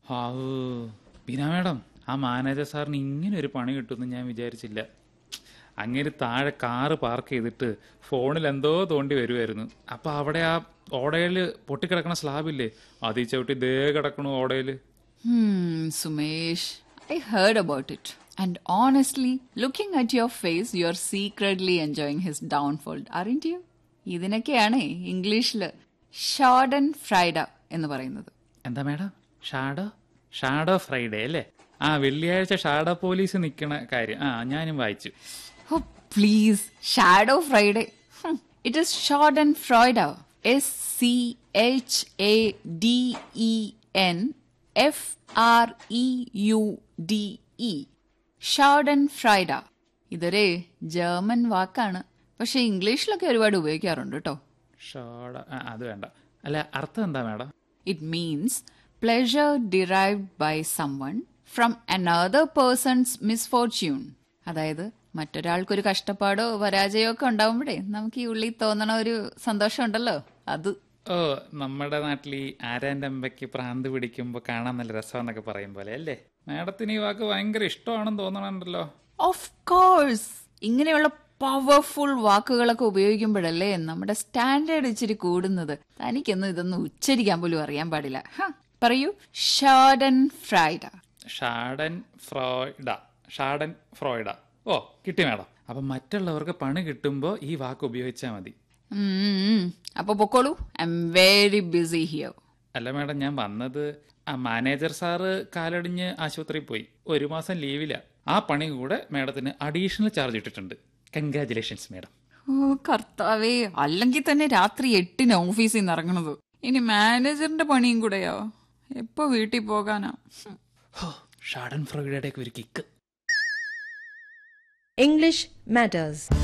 ഹാവൂ ബീന മാഡം ആ മാനേജർ സാറിന് ഇങ്ങനെ ഒരു പണി കിട്ടുമെന്ന് ഞാൻ വിചാരിച്ചില്ല അങ്ങനെ താഴെ കാറ് പാർക്ക് ചെയ്തിട്ട് ഫോണിൽ എന്തോ തോണ്ടി വരുമായിരുന്നു അപ്പൊ അവിടെ ആ ഓടയില് പൊട്ടിക്കിടക്കണ സ്ലാബില്ലേ അതീ ചവിട്ടി ദേ കിടക്കണു ഓടയില് Hmm, Sumesh, I heard about it. And honestly, looking at your face, you're secretly enjoying his downfall, aren't you? ഇതിനൊക്കെയാണ് ഇംഗ്ലീഷിൽ ഷോർഡൻ ഫ്രൈഡ എന്ന് പറയുന്നത് എന്താ മാഡം ഷാഡോ ഷാഡോ ഫ്രൈഡേ അല്ലേ ആ വെള്ളിയാഴ്ച ഷാഡോ പോലീസ് നിൽക്കണ കാര്യം ആ ഞാനും വായിച്ചു oh please shadow Friday it is schadenfreude S C H A D E N F R E U D E schadenfreude ഇതൊരു ജർമ്മൻ വാക്കാണ് പക്ഷെ ഇംഗ്ലീഷിലൊക്കെ ഒരുപാട് ഉപയോഗിക്കാറുണ്ട് കേട്ടോ ഷാഡോ ആ, അത് വേണ്ട അല്ല അർത്ഥം എന്താ madam it means pleasure derived by someone from another persons misfortune അതായത് മറ്റൊരാൾക്കൊരു കഷ്ടപ്പാടോ പരാജയമോ ഒക്കെ ഉണ്ടാവുമ്പോഴേ നമുക്ക് ഈ ഉള്ളിൽ തോന്നണ ഒരു സന്തോഷം ഉണ്ടല്ലോ അത് ഓ നമ്മുടെ നാട്ടിൽ ഈ ആരാൻ്റെ അമ്പയ്ക്ക് പ്രാന്ത് പിടിക്കുമ്പോൾ കാണാൻ നല്ല രസമെന്നൊക്കെ പറയും പോലെ അല്ലേ മാഡത്തിന് ഈ വാക്ക് ഭയങ്കര ഇഷ്ടമാണെന്ന് തോന്നണുണ്ടല്ലോ ഓഫ് കോഴ്സ് ഇങ്ങനെയുള്ള പവർഫുൾ വാക്കുകളൊക്കെ ഉപയോഗിക്കുമ്പോഴല്ലേ നമ്മുടെ സ്റ്റാൻഡേർഡ് ഇച്ചിരി കൂടുന്നത് തനിക്കൊന്നും ഇതൊന്നും ഉച്ചരിക്കാൻ പോലും അറിയാൻ പാടില്ല ഹ, പറയൂ ഷാഡൻ ഫ്രൈഡ ഷാഡൻ ഫ്രോയിഡ ഷാഡൻ ഫ്രോയിഡ ഓ കിട്ടി മാഡം അപ്പൊ മറ്റുള്ളവർക്ക് പണി കിട്ടുമ്പോൾ ഈ വാക്ക് ഉപയോഗിച്ചാൽ മതി ഉം. അപ്പൊ പൊക്കോളൂ I'm very busy here അല്ല മാഡം ഞാൻ വന്നത് ആ മാനേജർ സാറ് കാലടിഞ്ഞ് ആശുപത്രിയിൽ പോയി ഒരു മാസം ലീവില്ല ആ പണി കൂടെ മാഡത്തിന് അഡീഷണൽ ചാർജ് ഇട്ടിട്ടുണ്ട് കൺഗ്രാചുലേഷൻസ് മാഡം ഓ കർത്താവേ അല്ലെങ്കിൽ തന്നെ രാത്രി എട്ടിന് ഓഫീസിൽ നിന്ന് ഇറങ്ങണത് ഇനി മാനേജറിന്റെ പണിയും കൂടെയോ എപ്പോ വീട്ടിൽ പോകാനാ ഹും. ഹോ ഷാഡൻ ഫ്രോയിഡയുടെ ഒരു കിക്ക് English matters.